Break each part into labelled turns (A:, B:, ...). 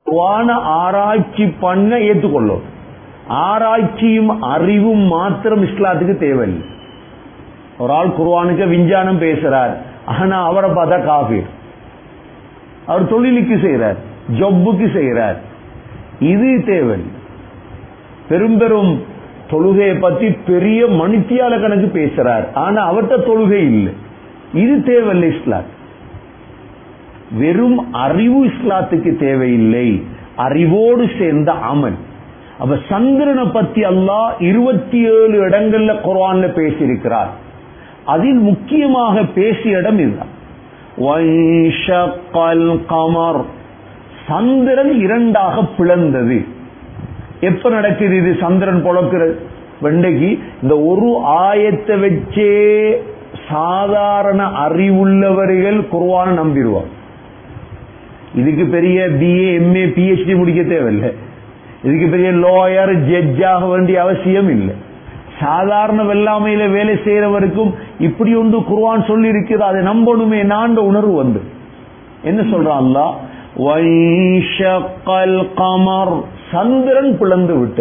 A: குர்ஆன ஆராய்ச்சி பண்ண ஏற்றுக்கொள்ளும் ஆராய்ச்சியும் அறிவும் மாத்திரம் இஸ்லாத்துக்கு தேவையில்லை ஒரு ஆள் குர்ஆனுக்கு விஞ்ஞானம் பேசுறார் ஆனா அவரை பார்த்தா காபீர் அவர் தொழிலுக்கு செய்யறார் ஜொப்புக்கு செய்யறார் இது தேவை பெரும் பெரும் தொழுகையை பத்தி பெரிய மணித்தியால கணக்கு பேசுறார் ஆனா அவர்கிட்ட தொழுகை இல்லை இது தேவையில்லை இஸ்லாம் வெறும் அறிவு இஸ்லாத்துக்கு தேவையில்லை அறிவோடு சேர்ந்த அமல் அப்ப சந்திரனை பத்தி அல்லாஹ் இருபத்தி ஏழு இடங்கள்ல குர்ஆன்ல பேசியிருக்கிறார் அதில் முக்கியமாக பேசிய இடம் இதுதான் வைஷக்கல் கமர் சந்திரன் இரண்டாக பிளந்தது எப்ப நடக்குது இது சந்திரன் பொழக்கிறது வெண்டைக்கு இந்த ஒரு ஆயத்தை வச்சே சாதாரண அறிவுள்ளவர்கள் குர்ஆனை நம்பிடுவாங்க இதுக்கு பெரிய பிஏ எம்ஏ பிஹெச்டி முடிக்க தேவையில்லை இதுக்கு பெரிய லாயர் ஜட்ஜ் ஆக வேண்டிய அவசியம் இல்லை சாதாரண வெள்ளாமையில வேலை செய்யறவருக்கும் இப்படி ஒன்று குர்ஆன் சொல்லி இருக்குது அதை நம்பணுமே நான்ற உணர்வு வந்து என்ன சொல்றான் அல்லாஹ் வைஷக்கல் கமர் சந்திரன் பிளந்து விட்டு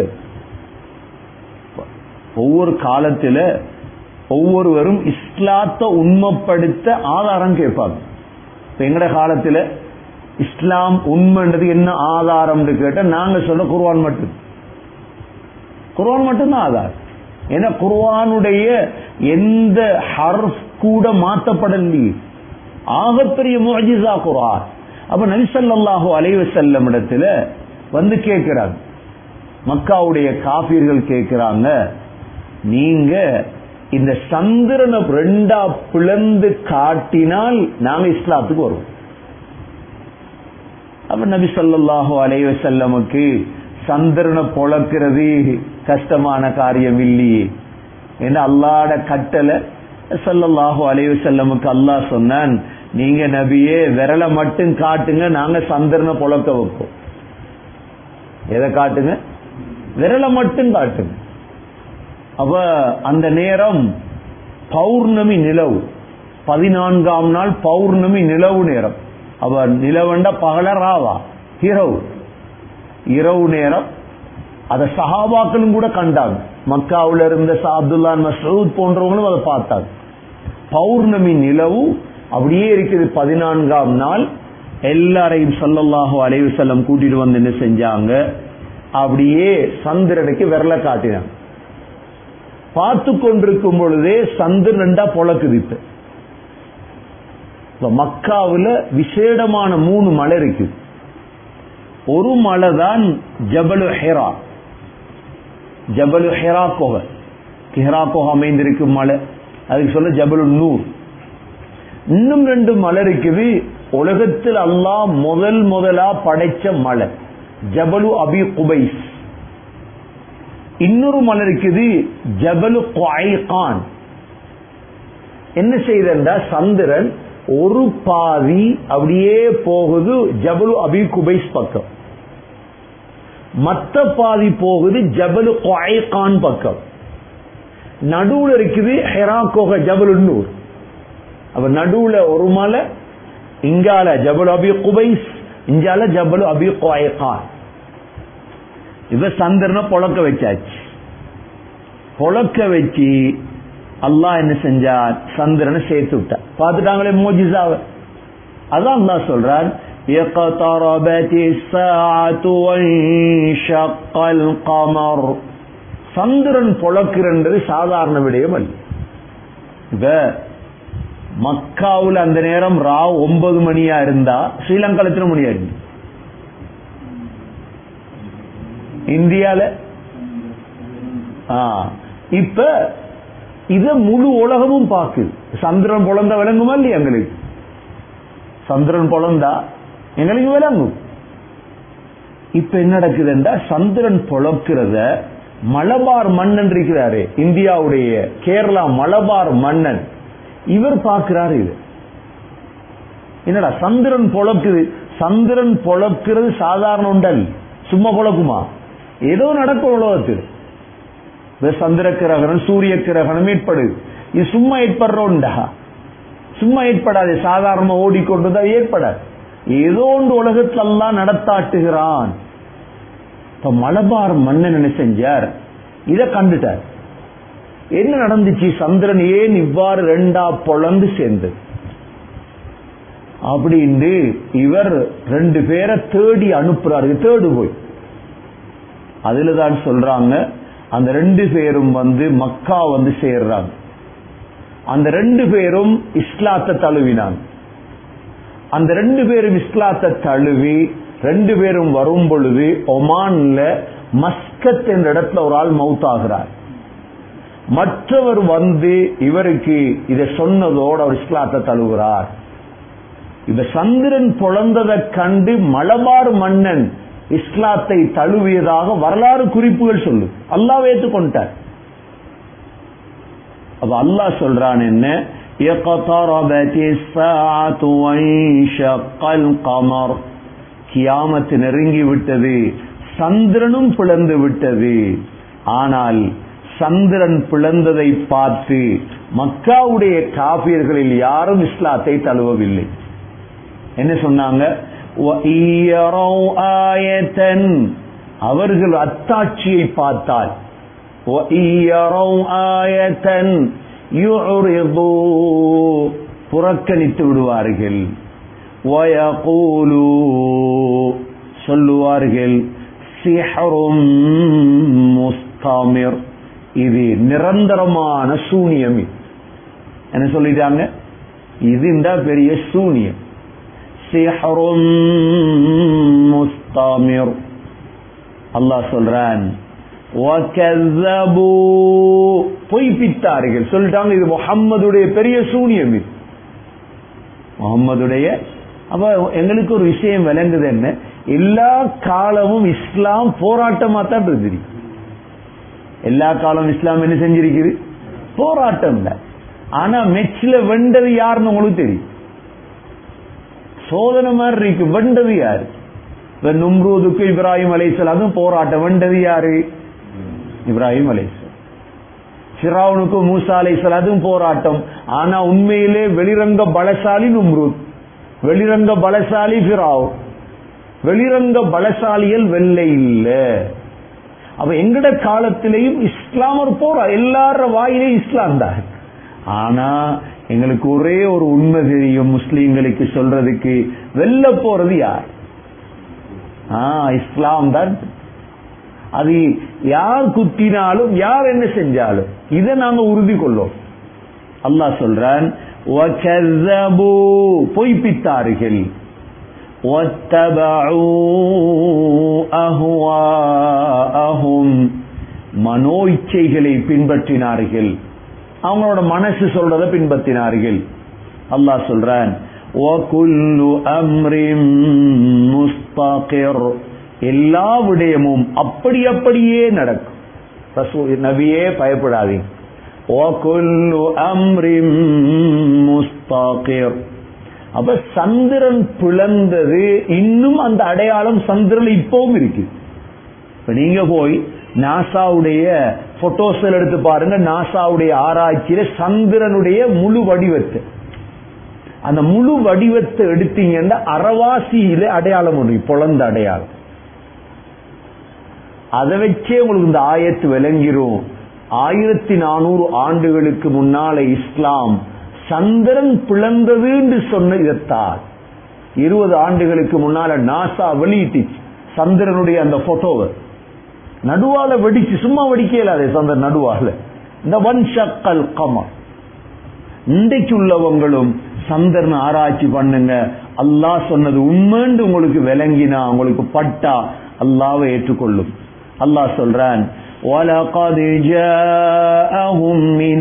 A: ஒவ்வொரு காலத்துல ஒவ்வொருவரும் இஸ்லாத்தை உண்மைப்படுத்த ஆதாரம் கேட்பாங்க இப்ப எங்கட காலத்துல இஸ்லாம் உண்மைன்றது என்ன ஆதாரம் கேட்ட நாங்க சொல்ல குர்ஆன் மட்டும் குர்ஆன் மட்டும்தான் ஆதாரம் ஏன்னா குர்ஆனுடைய எந்த ஹர்ஃப் கூட மாற்றப்படலையே ஆகப்பெரிய முஜிசா குர்ஆன் அப்ப நபிசல்லாஹு அலைவ செல்லம் இடத்துல வந்து கேட்கிறாங்க மக்காவுடைய காபீர்கள் கேட்கிறாங்க நீங்க இந்த சந்திரனை ரெண்டா பிளந்து காட்டினால் நாங்க இஸ்லாத்துக்கு வருவோம் அப்ப நபி சொல்லாஹு அலைவ செல்லமுக்கு சந்திரனை பொழக்கிறது கஷ்டமான காரியம் இல்லையே ஏன்னா அல்லாட கட்டளை சல்லல்லாஹு அலைவ செல்லமுக்கு அல்லாஹ் சொன்னான் நீங்க நபியே விரலை மட்டும் காட்டுங்க நாங்க சந்திரனை பொழக்க வைப்போம் எதை காட்டுங்க விரலை மட்டும் காட்டுங்க அப்ப அந்த நேரம் பௌர்ணமி நிலவு பதினான்காம் நாள் பௌர்ணமி நிலவு நேரம் அவ நிலவண்ட பகல ராவா இரவு இரவு நேரம் அத சஹாபாக்களும் கூட கண்டாங்க மக்காவுல இருந்த அப்துல்லா மசூத் போன்றவங்களும் அதை பார்த்தாங்க பௌர்ணமி நிலவு அப்படியே இருக்குது பதினான்காம் நாள் எல்லாரையும் சல்லல்லாஹு அலைவு செல்லம் கூட்டிட்டு வந்து என்ன செஞ்சாங்க அப்படியே சந்திரனுக்கு விரல காட்டினாங்க பார்த்து கொண்டிருக்கும் பொழுதே சந்திரன்டா பொழக்குது இப்ப இப்ப மக்காவுல விசேடமான மூணு மலை இருக்கு ஒரு மலை தான் ஜபலு ஹெரா ஜபலு ஹெரா கோகை ஹெரா கோகை அமைந்திருக்கும் மலை அதுக்கு சொல்ல ஜபலு நூர் இன்னும் ரெண்டு மலை இருக்குது உலகத்தில் அல்லாஹ் முதல் முதலா படைச்ச மலை ஜபலு அபி குபைஸ் இன்னொரு மலை இருக்குது ஜபலு குவான் என்ன செய்தா சந்திரன் ஒரு பாதி அப்படியே போகுது ஜபலு அபி குபைஸ் பக்கம் மத்த பாதி போகுது ஜபலு குவான் பக்கம் நடுவுல இருக்குது ஹெரா கோக ஜபலு நூர் அப்ப நடுவுல ஒரு மலை இங்கால ஜபல் அபி குபைஸ் இங்கால ஜபல் அபி குவான் இவ சந்திரனை பொழக்க வச்சாச்சு பொழக்க வச்சு அல்லாஹ் என்ன செஞ்சார் சந்திரனை சேர்த்து விட்டார் பார்த்துட்டாங்களே மோஜிசாவ அதான் அல்லாஹ் சொல்றார் اقتربت الساعة وانشق القمر சந்திரன் பொழக்கிறன்றது சாதாரண விடயம் அல்ல இப்ப மக்காவுல அந்த நேரம் ராவ் ஒன்பது மணியா இருந்தா ஸ்ரீலங்கால எத்தனை மணியா இருக்கு இந்தியால இப்ப இத முழு உலகமும் பாக்குது சந்திரன் பொழந்த விளங்குமா இல்லையா எங்களுக்கு சந்திரன் பொழந்தா எங்களுக்கு விளங்கும் இப்ப என்ன நடக்குதுன்றா சந்திரன் பொழக்கிறத மலபார் மன்னன் இருக்கிறாரு இந்தியாவுடைய கேரளா மலபார் மன்னன் இவர் பார்க்கிறாரு இது என்னடா சந்திரன் பொழக்குது சந்திரன் பொழக்கிறது சாதாரண உண்டல் சும்மா பொழக்குமா ஏதோ நடக்கும் உலகத்தில் சந்திர கிரகணம் சூரிய கிரகணம் ஏற்படுது இது சும்மா ஏற்படுற உண்டா சும்மா ஏற்படாது சாதாரணமா ஓடிக்கொண்டு ஏற்படாது ஏதோ ஒன்று உலகத்தில் எல்லாம் நடத்தாட்டுகிறான் இப்ப மலபார் மன்னன் என்ன செஞ்சார் இத கண்டுட்டார் என்ன நடந்துச்சு சந்திரன் ஏன் இவ்வாறு ரெண்டா பொழந்து சேர்ந்தது அப்படின்னு இவர் ரெண்டு பேரை தேடி அனுப்புறாரு தேடு போய் அதுல தான் சொல்றாங்க அந்த ரெண்டு பேரும் வந்து மக்கா வந்து சேர்றாங்க அந்த ரெண்டு பேரும் இஸ்லாத்தை தழுவினாங்க அந்த ரெண்டு பேரும் இஸ்லாத்தை தழுவி ரெண்டு பேரும் வரும் பொழுது ஒமான்ல மஸ்கத் என்ற இடத்துல ஒரு ஆள் மவுத் ஆகிறார் மற்றவர் வந்து இவருக்கு இதை சொன்னதோடு அவர் இஸ்லாத்தை தழுவுகிறார் இப்ப சந்திரன் பொழந்ததை கண்டு மலபார் மன்னன் இஸ்லாத்தை தழுவியதாக வரலாறு குறிப்புகள் சொல்லு அல்லாஹ் ஏற்றுக்கொண்டார் அப்ப அல்லாஹ் சொல்றான் என்ன اقتربت الساعة وانشق القمر கியாமத்து நெருங்கி விட்டது சந்திரனும் பிளந்து விட்டது ஆனால் சந்திரன் பிளந்ததை பார்த்து மக்காவுடைய காபியர்களில் யாரும் இஸ்லாத்தை தழுவவில்லை என்ன சொன்னாங்க وَإِيَرَوْا آيَةً அவர்கள் அத்தாட்சியை பார்த்தால் وَإِيَرَوْا آيَةً يُعْرِضُوا புறக்கணித்து விடுவார்கள் وَيَقُولُوا சொல்லுவார்கள் சிஹரும் முஸ்தாமிர் இது நிரந்தரமான சூனியம் இது. என்ன சொல்லிட்டாங்க இதுண்டா பெரிய சூனியம் சிஹரும் முஸ்தாமிர் அல்லாஹ் சொல்றான் وَكَذَّبُوا பொய்ப்பித்தார்கள் சொல்லிட்டாங்க இது முகம்மதுடைய பெரிய சூனியம் இது முகம்மதுடைய அப்ப எங்களுக்கு ஒரு விஷயம் விளங்குது என்ன எல்லா காலமும் இஸ்லாம் போராட்டமா தான் இருந்திருக்கு எல்லா காலம் இஸ்லாம் என்ன செஞ்சிருக்குது போராட்டம் தான் ஆனா மெச்சில வெண்டது யாருன்னு உங்களுக்கு தெரியும் சோதனை மாதிரி இருக்கு வெண்டது யாரு இப்ப நும்ரூதுக்கு இப்ராஹிம் அலைசல் அதுவும் போராட்டம் வெண்டது யாரு இப்ராஹிம் அலைசல் சிராவுனுக்கு மூசா அலைசல் அதுவும் போராட்டம் ஆனா உண்மையிலே வெளிரங்க பலசாலி நும்ரூத் வெளிரங்க பலசாலி பிராவ் வெளிரங்க பலசாலிகள் வெள்ளை இல்ல அப்ப எங்கட காலத்திலேயும் இஸ்லாம் ஒரு போரா எல்லார வாயிலே இஸ்லாம் தான் ஆனா எங்களுக்கு ஒரே ஒரு உண்மை தெரியும் முஸ்லீம்களுக்கு சொல்றதுக்கு வெல்ல போறது யார் ஆ இஸ்லாம் தான் அது யார் குத்தினாலும் யார் என்ன செஞ்சாலும் இதை நாங்க உறுதி கொள்ளோம் அல்லாஹ் சொல்றான் وَكَذَّبُوا பொய்ப்பித்தார்கள் وَاتَّبَعُوا أَهْوَاءَهُمْ மனோ இச்சைகளை பின்பற்றினார்கள் அவங்களோட மனசு சொல்றத பின்பற்றினார்கள் அல்லாஹ் சொல்றான் وَكُلُّ أَمْرٍ مُسْتَقِرٌ எல்லா விடயமும் அப்படி அப்படியே நடக்கும் ரசூ- நபியே பயப்படாதீங்க وَكُلُّ أَمْرٍ مُسْتَقِرٌ அப்ப சந்திரன் பிளந்தது இன்னும் அந்த அடையாளம் சந்திரன் இப்பவும் இருக்கு இப்ப நீங்க போய் நாசாவுடைய போட்டோஸ் எடுத்து பாருங்க நாசாவுடைய ஆராய்ச்சியில சந்திரனுடைய முழு வடிவத்தை அந்த முழு வடிவத்தை எடுத்தீங்கன்னா அறவாசியில அடையாளம் ஒன்று பொழந்த அடையாளம் அதை வச்சே உங்களுக்கு இந்த ஆயத்து விளங்கிரும் ஆயிரத்தி நானூறு ஆண்டுகளுக்கு முன்னால இஸ்லாம் சந்திரன் பிளந்தது என்று சொன்ன இதத்தால் இருபது ஆண்டுகளுக்கு முன்னால நாசா வெளியிட்டுச்சு சந்திரனுடைய அந்த போட்டோவை நடுவால வெடிச்சு சும்மா வெடிக்கல அதே சந்திரன் நடுவால இந்த வன் ஷக்கல் கமர் இன்றைக்கு உள்ளவங்களும் சந்திரன் ஆராய்ச்சி பண்ணுங்க அல்லாஹ் சொன்னது உண்மைன்னு உங்களுக்கு விளங்கினா உங்களுக்கு பட்டா அல்லாவை ஏற்றுக்கொள்ளும் அல்லாஹ் சொல்றான் وَلَقَدْ جَاءَهُم مِّنَ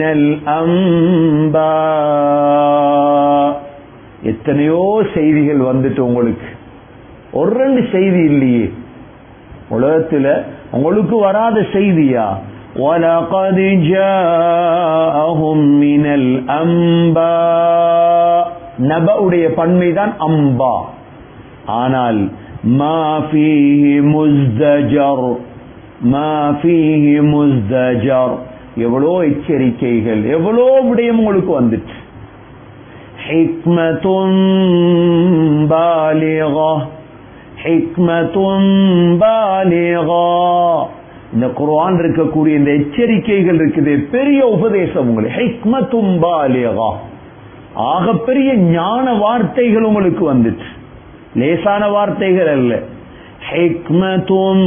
A: الْأَنبَاءِ எத்தனையோ செய்திகள் வந்துட்டு உங்களுக்கு ஒரு ரெண்டு செய்தி இல்லையே உலகத்துல உங்களுக்கு வராத செய்தியா وَلَقَدْ جَاءَهُم مِّنَ الْأَنبَاءِ நபவுடைய பன்மைதான் அம்பா ஆனால் ما فيه مزدجر ما فيه مزدجر எவ்வளோ எச்சரிக்கைகள் எவ்வளோ விடயம் உங்களுக்கு வந்துட்டு حكمة بالغة حكمة بالغة இந்த குர்ஆன் இருக்கக்கூடிய இந்த எச்சரிக்கைகள் இருக்குது பெரிய உபதேசம் உங்களுக்கு ஹிக்மத்தும் பாலிகா ஆகப்பெரிய ஞான வார்த்தைகள் உங்களுக்கு வந்துச்சு லேசான வார்த்தைகள் அல்ல ஹிக்மத்தும்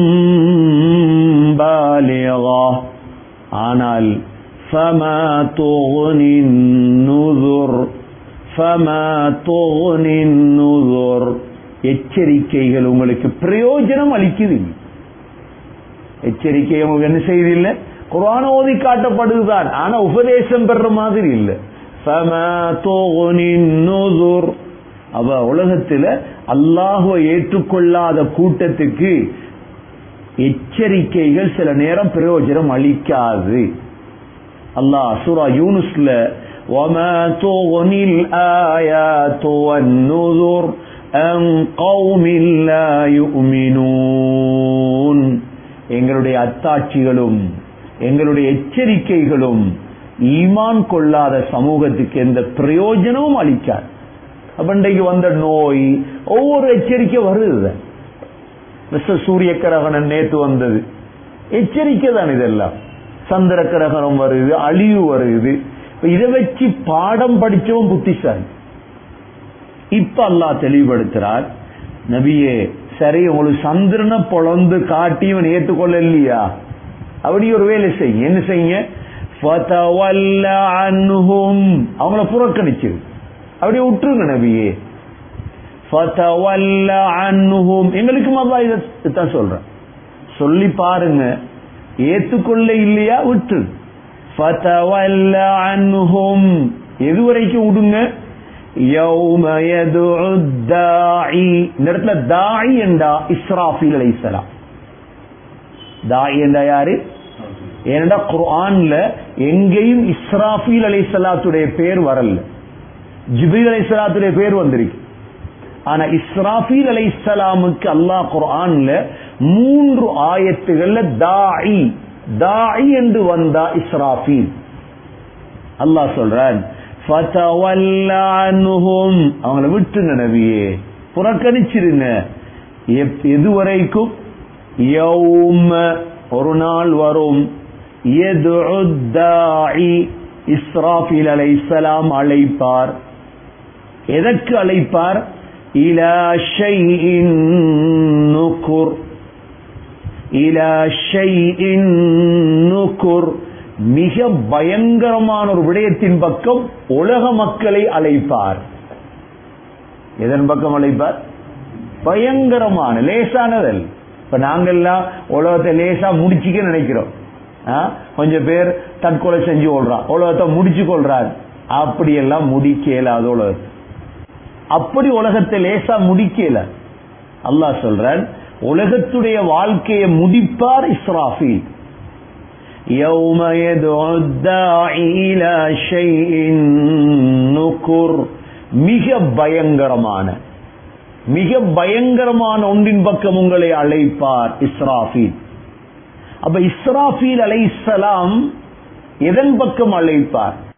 A: பாலிகா ஆனால் فما تغني النذر فما تغني النذر எச்சரிக்கைகள் உங்களுக்கு பிரயோஜனம் அளிக்குது எச்சரிக்கை உங்களுக்கு என்ன செய்தில்லை குரான ஓதி காட்டப்படுதுதான் ஆனா உபதேசம் பெற மாதிரி இல்லை அவ உலகத்துல அல்லாஹுவை ஏற்றுக்கொள்ளாத கூட்டத்துக்கு எச்சரிக்கைகள் சில நேரம் பிரயோஜனம் அளிக்காது அல்லாஹ் சூரா யூனுஸ்ல وما تغني الآيات والنذر عن قوم لا يؤمنون எங்களுடைய அத்தாட்சிகளும் எங்களுடைய எச்சரிக்கைகளும் ஈமான் கொள்ளாத சமூகத்துக்கு எந்த பிரயோஜனமும் அளிக்காது அப்ப இன்றைக்கு வந்த நோய் ஒவ்வொரு எச்சரிக்கை வருது மிஸ்டர் சூரிய கிரகணம் நேத்து வந்தது எச்சரிக்கை தான் இதெல்லாம் சந்திர கிரகணம் வருது அழிவு வருது இதை வச்சு பாடம் படிச்சவன் புத்திசாலி இப்ப அல்லாஹ் தெளிவுபடுத்துறார் நபியே சரி உங்களுக்கு சந்திரனை பொழந்து காட்டி இவன் ஏற்றுக்கொள்ள இல்லையா அப்படி ஒரு வேலை செய்யுங்க என்ன செய்யுங்க அவங்கள புறக்கணிச்சு அப்படியே விட்டுருங்க நபியே எங்களுக்கும் அதான் இதான் சொல்றேன் சொல்லி பாருங்க ஏத்துக்கொள்ள இல்லையா விட்டு எது வரைக்கும் விடுங்க இந்த இடத்துல தாய் என்றா இஸ்ராஃபில் அலைசலாம் தாய் என்றா யாரு ஏனடா குர்ஆன்ல எங்கேயும் இஸ்ராஃபில் அலைசலாத்துடைய பேர் வரல ஜிபில் அலைசலாத்துடைய பேர் வந்திருக்கு ஆனா இஸ்ராஃபீல் அலைசலாமுக்கு அல்லாஹ் குர்ஆன்ல மூன்று ஆயத்துகள்ல தாயி தாயி என்று வந்தா இஸ்ராஃபீல் அல்லாஹ் சொல்றான் அவங்கள விட்டுங்க நபியே புறக்கணிச்சிருங்க எது வரைக்கும் ஒரு நாள் வரும் இஸ்ராஃபில் அலைசலாம் அழைப்பார் எதற்கு அழைப்பார் இலா ஷைஇன் நுகுர் இலா ஷைஇன் நுகுர் மிக பயங்கரமான ஒரு விடயத்தின் பக்கம் உலக மக்களை அழைப்பார் எதன் பக்கம் அழைப்பார் பயங்கரமான லேசானதல் இப்ப நாங்கெல்லாம் உலகத்தை லேசா முடிச்சுக்க நினைக்கிறோம் கொஞ்சம் பேர் தற்கொலை செஞ்சு கொள்றான் உலகத்தை முடிச்சு கொள்றார் அப்படியெல்லாம் முடிக்க இயலாத உலகத்தை அப்படி உலகத்தை லேசா முடிக்கல அல்லாஹ் சொல்றான் உலகத்துடைய வாழ்க்கையை முடிப்பார் இஸ்ராஃபில் يوم يدعو الداعي إلى شيء نكر மிக பயங்கரமான மிக பயங்கரமான ஒன்றின் பக்கம் உங்களை அழைப்பார் இஸ்ராஃபீல் அப்ப இஸ்ராஃபீல் அலைசலாம் எதன் பக்கம் அழைப்பார்